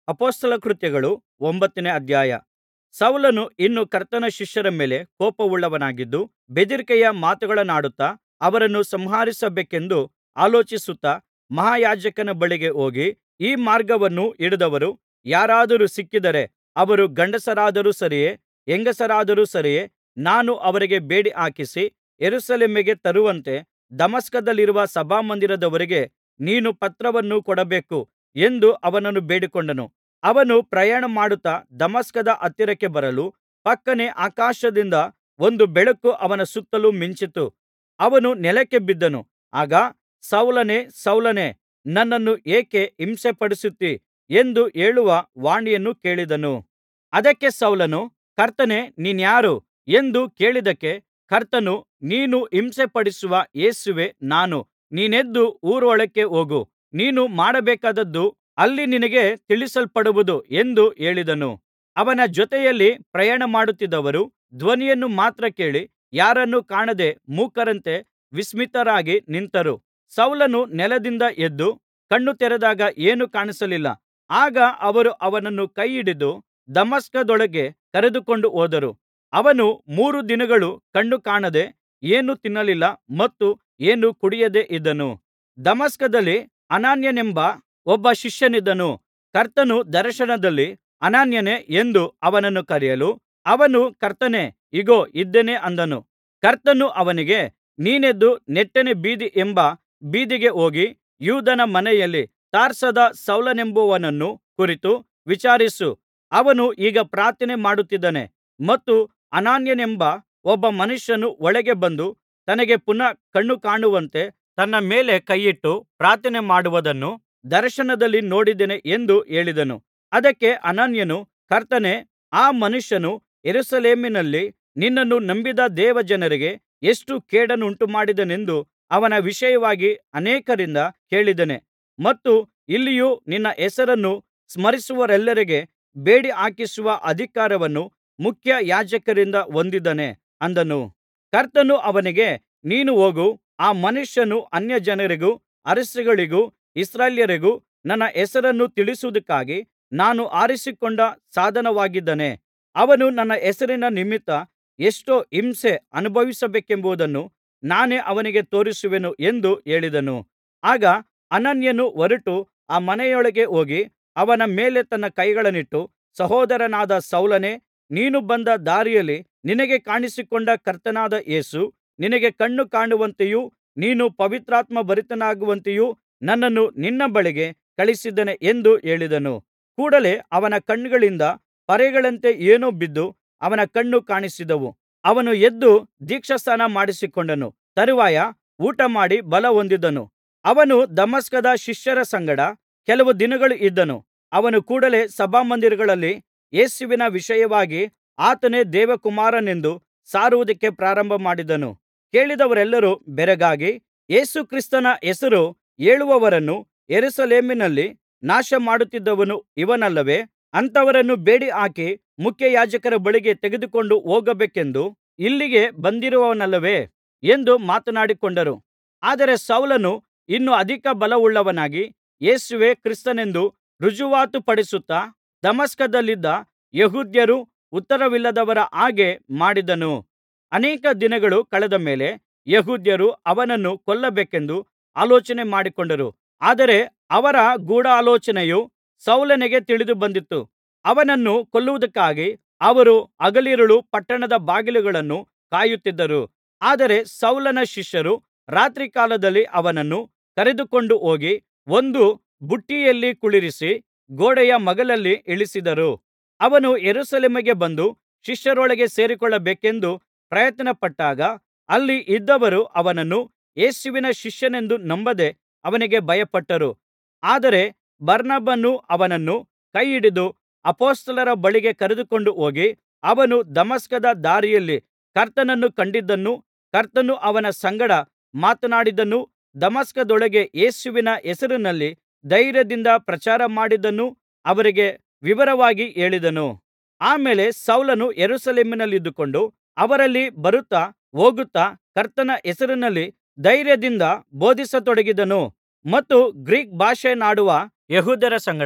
ಅಪೊಸ್ತಲ ಕೃತ್ಯಗಳು ಒಂಬತ್ತನೇ ಅಧ್ಯಾಯ ಸೌಲನು ಇನ್ನೂ ಕರ್ತನ ಶಿಷ್ಯರ ಮೇಲೆ ಕೋಪವುಳ್ಳವನಾಗಿದ್ದು ಬೆದರಿಕೆಯ ಮಾತುಗಳನ್ನಾಡುತ್ತಾ ಅವರನ್ನು ಸಂಹರಿಸಬೇಕೆಂದು ಆಲೋಚಿಸುತ್ತಾ ಮಹಾಯಾಜಕನ ಬಳಿಗೆ ಹೋಗಿ ಈ ಮಾರ್ಗವನ್ನು ಹಿಡಿದವರು ಯಾರಾದರೂ ಸಿಕ್ಕಿದರೆ ಅವರು ಗಂಡಸರಾದರೂ ಸರಿಯೇ ಹೆಂಗಸರಾದರೂ ಸರಿಯೇ ನಾನು ಅವರಿಗೆ ಬೇಡಿ ಹಾಕಿಸಿ ಯೆರೂಸಲೇಮಿಗೆ ತರುವಂತೆ ದಮಸ್ಕದಲ್ಲಿರುವ ಸಭಾಮಂದಿರದವರಿಗೆ ನೀನು ಪತ್ರವನ್ನು ಕೊಡಬೇಕು ಎಂದು ಅವನನ್ನು ಬೇಡಿಕೊಂಡನು ಅವನು ಪ್ರಯಾಣಮಾಡುತ್ತಾ ದಮಸ್ಕದ ಹತ್ತಿರಕ್ಕೆ ಬರಲು ಫಕ್ಕನೆ ಆಕಾಶದಿಂದ ಒಂದು ಬೆಳಕು ಅವನ ಸುತ್ತಲು ಮಿಂಚಿತು ಅವನು ನೆಲಕ್ಕೆ ಬಿದ್ದನು ಆಗ ಸೌಲನೇ ಸೌಲನೇ ನನ್ನನ್ನು ಏಕೆ ಹಿಂಸೆಪಡಿಸುತ್ತೀ ಎಂದು ಹೇಳುವ ವಾಣಿಯನ್ನು ಕೇಳಿದನು ಅದಕ್ಕೆ ಸೌಲನು ಕರ್ತನೇ ನೀನಾರು ಎಂದು ಕೇಳಿದ್ದಕ್ಕೆ ಕರ್ತನು ನೀನು ಹಿಂಸೆಪಡಿಸುವ ಯೇಸುವೇ ನಾನು ನೀನೆದ್ದು ಊರೊಳಕ್ಕೆ ಹೋಗು ನೀನು ಮಾಡಬೇಕಾದದ್ದು ಅಲ್ಲಿ ನಿನಗೆ ತಿಳಿಸಲ್ಪಡುವುದು ಎಂದು ಹೇಳಿದನು ಅವನ ಜೊತೆಯಲ್ಲಿ ಪ್ರಯಾಣಮಾಡುತ್ತಿದ್ದವರು ಧ್ವನಿಯನ್ನು ಮಾತ್ರ ಕೇಳಿ ಯಾರನ್ನೂ ಕಾಣದೆ ಮೂಕರಂತೆ ವಿಸ್ಮಿತರಾಗಿ ನಿಂತರು ಸೌಲನು ನೆಲದಿಂದ ಎದ್ದು ಕಣ್ಣು ತೆರೆದಾಗ ಏನೂ ಕಾಣಿಸಲಿಲ್ಲ ಆಗ ಅವರು ಅವನನ್ನು ಕೈ ಹಿಡಿದು ದಮಸ್ಕದೊಳಗೆ ಕರೆದುಕೊಂಡು ಹೋದರು ಅವನು ಮೂರು ದಿನಗಳು ಕಣ್ಣು ಕಾಣದೆ ಏನೂ ತಿನ್ನಲಿಲ್ಲ ಮತ್ತು ಏನೂ ಕುಡಿಯದೆ ಇದ್ದನು ದಮಸ್ಕದಲ್ಲಿ ಅನನೀಯನೆಂಬ ಒಬ್ಬ ಶಿಷ್ಯನಿದ್ದನು ಕರ್ತನು ದರ್ಶನದಲ್ಲಿ ಅನನೀಯನೇ ಎಂದು ಅವನನ್ನು ಕರೆಯಲು ಅವನು ಕರ್ತನೇ ಇಗೋ ಇದ್ದೇನೆ ಅಂದನು ಕರ್ತನು ಅವನಿಗೆ ನೀನೆದ್ದು ನೆಟ್ಟನೆ ಬೀದಿ ಎಂಬ ಬೀದಿಗೆ ಹೋಗಿ ಯೂದನ ಮನೆಯಲ್ಲಿ ತಾರ್ಸದ ಸೌಲನೆಂಬುವನನ್ನು ಕುರಿತು ವಿಚಾರಿಸು ಅವನು ಈಗ ಪ್ರಾರ್ಥನೆ ಮಾಡುತ್ತಿದ್ದಾನೆ ಮತ್ತು ಅನನೀಯನೆಂಬ ಒಬ್ಬ ಮನುಷ್ಯನು ಒಳಗೆ ಬಂದು ತನಗೆ ಪುನಃ ಕಣ್ಣು ಕಾಣುವಂತೆ ತನ್ನ ಮೇಲೆ ಕೈಯಿಟ್ಟು ಪ್ರಾರ್ಥನೆ ಮಾಡುವುದನ್ನು ದರ್ಶನದಲ್ಲಿ ನೋಡಿದ್ದೇನೆ ಎಂದು ಹೇಳಿದನು ಅದಕ್ಕೆ ಅನನೀಯನು ಕರ್ತನೇ ಆ ಮನುಷ್ಯನು ಯೆರೂಸಲೇಮಿನಲ್ಲಿ ನಿನ್ನನ್ನು ನಂಬಿದ ದೇವಜನರಿಗೆ ಎಷ್ಟು ಕೇಡನ್ನುಂಟುಮಾಡಿದನೆಂದು ಅವನ ವಿಷಯವಾಗಿ ಅನೇಕರಿಂದ ಕೇಳಿದ್ದೇನೆ ಮತ್ತು ಇಲ್ಲಿಯೂ ನಿನ್ನ ಹೆಸರನ್ನು ಸ್ಮರಿಸುವವರೆಲ್ಲರಿಗೆ ಬೇಡಿ ಹಾಕಿಸುವ ಅಧಿಕಾರವನ್ನು ಮುಖ್ಯಯಾಜಕರಿಂದ ಹೊಂದಿದ್ದಾನೆ ಅಂದನು ಕರ್ತನು ಅವನಿಗೆ ನೀನು ಹೋಗು ಆ ಮನುಷ್ಯನು ಅನ್ಯಜನರಿಗೂ ಅರಸುಗಳಿಗೂ ಇಸ್ರಾಯೇಲ್ಯರಿಗೂ ನನ್ನ ಹೆಸರನ್ನು ತಿಳಿಸುವುದಕ್ಕಾಗಿ ನಾನು ಆರಿಸಿಕೊಂಡ ಸಾಧನವಾಗಿದ್ದಾನೆ ಅವನು ನನ್ನ ಹೆಸರಿನ ನಿಮಿತ್ತ ಎಷ್ಟೋ ಹಿಂಸೆ ಅನುಭವಿಸಬೇಕೆಂಬುದನ್ನು ನಾನೇ ಅವನಿಗೆ ತೋರಿಸುವೆನು ಎಂದು ಹೇಳಿದನು ಆಗ ಅನನೀಯನು ಹೊರಟು ಆ ಮನೆಯೊಳಗೆ ಹೋಗಿ ಅವನ ಮೇಲೆ ತನ್ನ ಕೈಗಳನ್ನಿಟ್ಟು ಸಹೋದರನಾದ ಸೌಲನೇ ನೀನು ಬಂದ ದಾರಿಯಲ್ಲಿ ನಿನಗೆ ಕಾಣಿಸಿಕೊಂಡ ಕರ್ತನಾದ ಯೇಸು ನಿನಗೆ ಕಣ್ಣು ಕಾಣುವಂತೆಯೂ ನೀನು ಪವಿತ್ರಾತ್ಮಭರಿತನಾಗುವಂತೆಯೂ ನನ್ನನ್ನು ನಿನ್ನ ಬಳಿಗೆ ಕಳುಹಿಸಿದ್ದಾನೆ ಎಂದು ಹೇಳಿದನು ಕೂಡಲೆ ಅವನ ಕಣ್ಣುಗಳಿಂದ ಪರೆಗಳಂತೆ ಏನೋ ಬಿದ್ದು ಅವನ ಕಣ್ಣು ಕಾಣಿಸಿದವು ಅವನು ಎದ್ದು ದೀಕ್ಷಾಸ್ನಾನ ಮಾಡಿಸಿಕೊಂಡನು ತರುವಾಯ ಊಟಮಾಡಿ ಬಲಹೊಂದಿದನು ಅವನು ದಮಸ್ಕದ ಶಿಷ್ಯರ ಸಂಗಡ ಕೆಲವು ದಿನಗಳು ಇದ್ದನು ಅವನು ಕೂಡಲೆ ಸಭಾಮಂದಿರಗಳಲ್ಲಿ ಯೇಸುವಿನ ವಿಷಯವಾಗಿ ಆತನೇ ದೇವಕುಮಾರನೆಂದು ಸಾರುವುದಕ್ಕೆ ಪ್ರಾರಂಭಮಾಡಿದನು ಕೇಳಿದವರೆಲ್ಲರೂ ಬೆರಗಾಗಿ ಯೇಸು ಕ್ರಿಸ್ತನ ಹೆಸರು ಹೇಳುವವರನ್ನು ಯೆರೂಸಲೇಮಿನಲ್ಲಿ ನಾಶಮಾಡುತ್ತಿದ್ದವನು ಇವನಲ್ಲವೇ ಅಂಥವರನ್ನು ಬೇಡಿಹಾಕಿ ಮುಖ್ಯಯಾಜಕರ ಬಳಿಗೆ ತೆಗೆದುಕೊಂಡು ಹೋಗಬೇಕೆಂದು ಇಲ್ಲಿಗೆ ಬಂದಿರುವವನಲ್ಲವೇ ಎಂದು ಮಾತನಾಡಿಕೊಂಡರು ಆದರೆ ಸೌಲನು ಇನ್ನೂ ಅಧಿಕ ಬಲವುಳ್ಳವನಾಗಿ ಯೇಸುವೇ ಕ್ರಿಸ್ತನೆಂದು ರುಜುವಾತುಪಡಿಸುತ್ತಾ ದಮಸ್ಕದಲ್ಲಿದ್ದ ಯೆಹೂದ್ಯರು ಉತ್ತರವಿಲ್ಲದವರ ಹಾಗೆ ಮಾಡಿದನು ಅನೇಕ ದಿನಗಳು ಕಳೆದ ಮೇಲೆ ಯೆಹೂದ್ಯರು ಅವನನ್ನು ಕೊಲ್ಲಬೇಕೆಂದು ಆಲೋಚನೆ ಮಾಡಿಕೊಂಡರು ಆದರೆ ಅವರ ಗೂಢಾಲೋಚನೆಯು ಸೌಲನಿಗೆ ತಿಳಿದು ಬಂದಿತು ಅವನನ್ನು ಕೊಲ್ಲುವುದಕ್ಕಾಗಿ ಅವರು ಹಗಲಿರುಳು ಪಟ್ಟಣದ ಬಾಗಿಲುಗಳನ್ನು ಕಾಯುತ್ತಿದ್ದರು ಆದರೆ ಸೌಲನ ಶಿಷ್ಯರು ರಾತ್ರಿಕಾಲದಲ್ಲಿ ಅವನನ್ನು ಕರೆದುಕೊಂಡು ಹೋಗಿ ಒಂದು ಬುಟ್ಟಿಯಲ್ಲಿ ಕುಳ್ಳಿರಿಸಿ ಗೋಡೆಯ ಮಗ್ಗುಲಲ್ಲಿ ಇಳಿಸಿದರು ಅವನು ಯೆರೂಸಲೇಮಿಗೆ ಬಂದು ಶಿಷ್ಯರೊಳಗೆ ಸೇರಿಕೊಳ್ಳಬೇಕೆಂದು ಪ್ರಯತ್ನಪಟ್ಟಾಗ ಅಲ್ಲಿ ಇದ್ದವರು ಅವನನ್ನು ಯೇಸುವಿನ ಶಿಷ್ಯನೆಂದು ನಂಬದೆ ಅವನಿಗೆ ಭಯಪಟ್ಟರು ಆದರೆ ಬಾರ್ನಬನು ಅವನನ್ನು ಕೈಹಿಡಿದು ಅಪೊಸ್ತಲರ ಬಳಿಗೆ ಕರೆದುಕೊಂಡು ಹೋಗಿ ಅವನು ದಮಸ್ಕದ ದಾರಿಯಲ್ಲಿ ಕರ್ತನನ್ನು ಕಂಡದ್ದನ್ನೂ ಕರ್ತನು ಅವನ ಸಂಗಡ ಮಾತನಾಡಿದ್ದನ್ನೂ ದಮಸ್ಕದೊಳಗೆ ಯೇಸುವಿನ ಹೆಸರಿನಲ್ಲಿ ಧೈರ್ಯದಿಂದ ಪ್ರಚಾರಮಾಡಿದ್ದನ್ನೂ ಅವರಿಗೆ ವಿವರವಾಗಿ ಹೇಳಿದನು ಆ ಮೇಲೆ ಸೌಲನು ಯೆರೂಸಲೇಮಿನಲ್ಲಿದ್ದುಕೊಂಡು ಅವರಲ್ಲಿ ಬರುತ್ತಾ ಹೋಗುತ್ತಾ ಕರ್ತನ ಹೆಸರಿನಲ್ಲಿ ಧೈರ್ಯದಿಂದ ಬೋಧಿಸತೊಡಗಿದನು ಮತ್ತು ಗ್ರೀಕ್ ಭಾಷೆಯನ್ನಾಡುವ ಯೆಹೂದ್ಯರ ಸಂಗಡ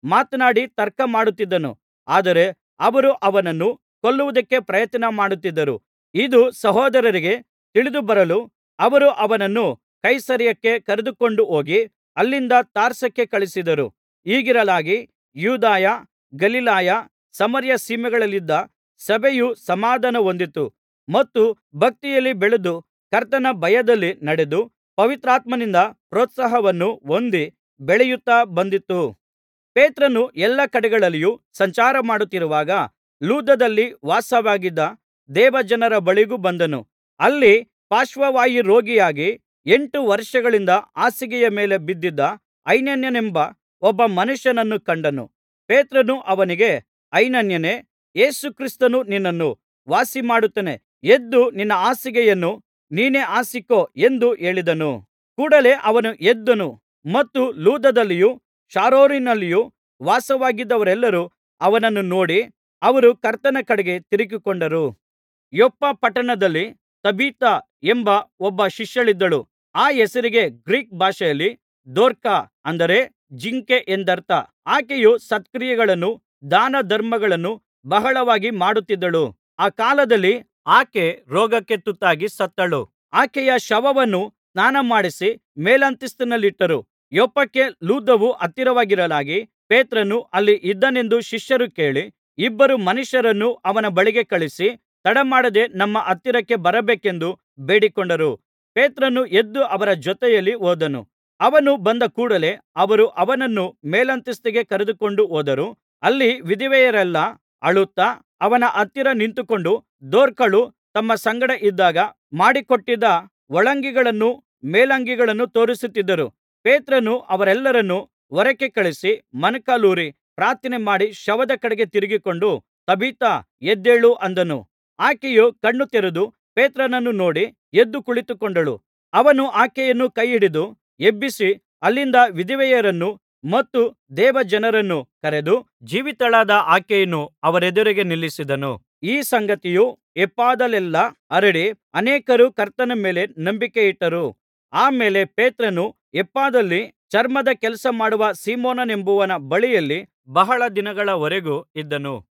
ಮಾತನಾಡಿ ತರ್ಕ ಮಾಡುತ್ತಿದ್ದನು ಆದರೆ ಅವರು ಅವನನ್ನು ಕೊಲ್ಲುವುದಕ್ಕೆ ಪ್ರಯತ್ನ ಮಾಡುತ್ತಿದ್ದರು ಇದು ಸಹೋದರರಿಗೆ ತಿಳಿದುಬರಲು ಅವರು ಅವನನ್ನು ಕೈಸರೈಯಕ್ಕೆ ಕರೆದುಕೊಂಡು ಹೋಗಿ ಅಲ್ಲಿಂದ ತಾರ್ಸಕ್ಕೆ ಕಳುಹಿಸಿದರು ಹೀಗಿರಲಾಗಿ ಯೂದಾಯ ಗಲಿಲಾಯ ಸಮಾರ್ಯ ಸೀಮೆಗಳಲ್ಲಿದ್ದ ಸಭೆಯು ಸಮಾಧಾನ ಹೊಂದಿತು ಮತ್ತು ಭಕ್ತಿಯಲ್ಲಿ ಬೆಳೆದು ಕರ್ತನ ಭಯದಲ್ಲಿ ನಡೆದು ಪವಿತ್ರಾತ್ಮನಿಂದ ಪ್ರೋತ್ಸಾಹವನ್ನು ಹೊಂದಿ ಬೆಳೆಯುತ್ತಾ ಬಂದಿತು ಪೇತ್ರನು ಎಲ್ಲಾ ಕಡೆಗಳಲ್ಲಿಯೂ ಸಂಚಾರ ಮಾಡುತ್ತಿರುವಾಗ ಲುದ್ದದಲ್ಲಿ ವಾಸವಾಗಿದ್ದ ದೇವಜನರ ಬಳಿಗೆ ಬಂದನು ಅಲ್ಲಿ ಪಾರ್ಶ್ವವಾಯು ರೋಗಿಯಾಗಿ ಎಂಟು ವರ್ಷಗಳಿಂದ ಹಾಸಿಗೆಯ ಮೇಲೆ ಬಿದ್ದಿದ್ದ ಐನೇಯನೆಂಬ ಒಬ್ಬ ಮನುಷ್ಯನನ್ನು ಕಂಡನು ಪೇತ್ರನು ಅವನಿಗೆ ಐನೇಯನೇ ಯೇಸು ಕ್ರಿಸ್ತನು ನಿನ್ನನ್ನು ವಾಸಿಮಾಡುತ್ತಾನೆ ಎದ್ದು ನಿನ್ನ ಹಾಸಿಗೆಯನ್ನು ನೀನೇ ಹಾಸಿಕೋ ಎಂದು ಹೇಳಿದನು ಕೂಡಲೆ ಅವನು ಎದ್ದನು ಮತ್ತು ಲುದ್ದದಲ್ಲಿಯೂ ಶಾರೋನಿನಲ್ಲಿಯೂ ವಾಸವಾಗಿದ್ದವರೆಲ್ಲರೂ ಅವನನ್ನು ನೋಡಿ ಅವರು ಕರ್ತನ ಕಡೆಗೆ ತಿರುಗಿಕೊಂಡರು ಯೊಪ್ಪ ಪಟ್ಟಣದಲ್ಲಿ ತಬಿಥಾ ಎಂಬ ಒಬ್ಬ ಶಿಷ್ಯಳಿದ್ದಳು ಆ ಹೆಸರಿಗೆ ಗ್ರೀಕ್ ಭಾಷೆಯಲ್ಲಿ ದೊರ್ಕ ಅಂದರೆ ಜಿಂಕೆ ಎಂದರ್ಥ ಆಕೆಯು ಸತ್ಕ್ರಿಯೆಗಳನ್ನೂ ದಾನಧರ್ಮಗಳನ್ನೂ ಬಹಳವಾಗಿ ಮಾಡುತ್ತಿದ್ದಳು ಆ ಕಾಲದಲ್ಲಿ ಆಕೆ ರೋಗಕ್ಕೆ ತುತ್ತಾಗಿ ಸತ್ತಳು ಆಕೆಯ ಶವವನ್ನು ಸ್ನಾನಮಾಡಿಸಿ ಮೇಲಂತಸ್ತಿನಲ್ಲಿಟ್ಟರು ಯೊಪ್ಪಕ್ಕೆ ಲುದ್ದವು ಹತ್ತಿರವಾಗಿರಲಾಗಿ ಪೇತ್ರನು ಅಲ್ಲಿ ಇದ್ದಾನೆಂದು ಶಿಷ್ಯರು ಕೇಳಿ ಇಬ್ಬರು ಮನುಷ್ಯರನ್ನು ಅವನ ಬಳಿಗೆ ಕಳುಹಿಸಿ ತಡಮಾಡದೆ ನಮ್ಮ ಹತ್ತಿರಕ್ಕೆ ಬರಬೇಕೆಂದು ಬೇಡಿಕೊಂಡರು ಪೇತ್ರನು ಎದ್ದು ಅವರ ಜೊತೆಯಲ್ಲಿ ಹೋದನು ಅವನು ಬಂದ ಕೂಡಲೆ ಅವರು ಅವನನ್ನು ಮೇಲಂತಸ್ತಿಗೆ ಕರೆದುಕೊಂಡು ಹೋದರು ಅಲ್ಲಿ ವಿಧವೆಯರೆಲ್ಲಾ ಅಳುತ್ತಾ ಅವನ ಹತ್ತಿರ ನಿಂತುಕೊಂಡು ದೊರ್ಕಳು ತಮ್ಮ ಸಂಗಡ ಇದ್ದಾಗ ಮಾಡಿಕೊಟ್ಟಿದ್ದ ಒಳಂಗಿಗಳನ್ನೂ ಮೇಲಂಗಿಗಳನ್ನೂ ತೋರಿಸುತ್ತಿದ್ದರು ಪೇತ್ರನು ಅವರೆಲ್ಲರನ್ನೂ ಹೊರಕ್ಕೆ ಕಳುಹಿಸಿ ಮೊಣಕಾಲೂರಿ ಪ್ರಾರ್ಥನೆಮಾಡಿ ಶವದ ಕಡೆಗೆ ತಿರುಗಿಕೊಂಡು ತಬಿಥಾ ಎದ್ದೇಳು ಅಂದನು ಆಕೆಯು ಕಣ್ಣು ತೆರೆದು ಪೇತ್ರನನ್ನು ನೋಡಿ ಎದ್ದು ಕುಳಿತುಕೊಂಡಳು ಅವನು ಆಕೆಯನ್ನು ಕೈಹಿಡಿದು ಎಬ್ಬಿಸಿ ಅಲ್ಲಿಂದ ವಿಧವೆಯರನ್ನೂ ಮತ್ತು ದೇವಜನರನ್ನು ಕರೆದು ಜೀವಿತಳಾದ ಆಕೆಯನ್ನು ಅವರೆದುರಿಗೆ ನಿಲ್ಲಿಸಿದನು ಈ ಸಂಗತಿಯು ಯೊಪ್ಪದಲ್ಲೆಲ್ಲಾ ಹರಡಿ ಅನೇಕರು ಕರ್ತನ ಮೇಲೆ ನಂಬಿಕೆಯಿಟ್ಟರು ಆ ಮೇಲೆ ಪೇತ್ರನು ಯೊಪ್ಪದಲ್ಲಿ ಚರ್ಮದ ಕೆಲಸ ಮಾಡುವ ಸೀಮೋನನೆಂಬುವನ ಬಳಿಯಲ್ಲಿ ಬಹಳ ದಿನಗಳ ವರೆಗೂ ಇದ್ದನು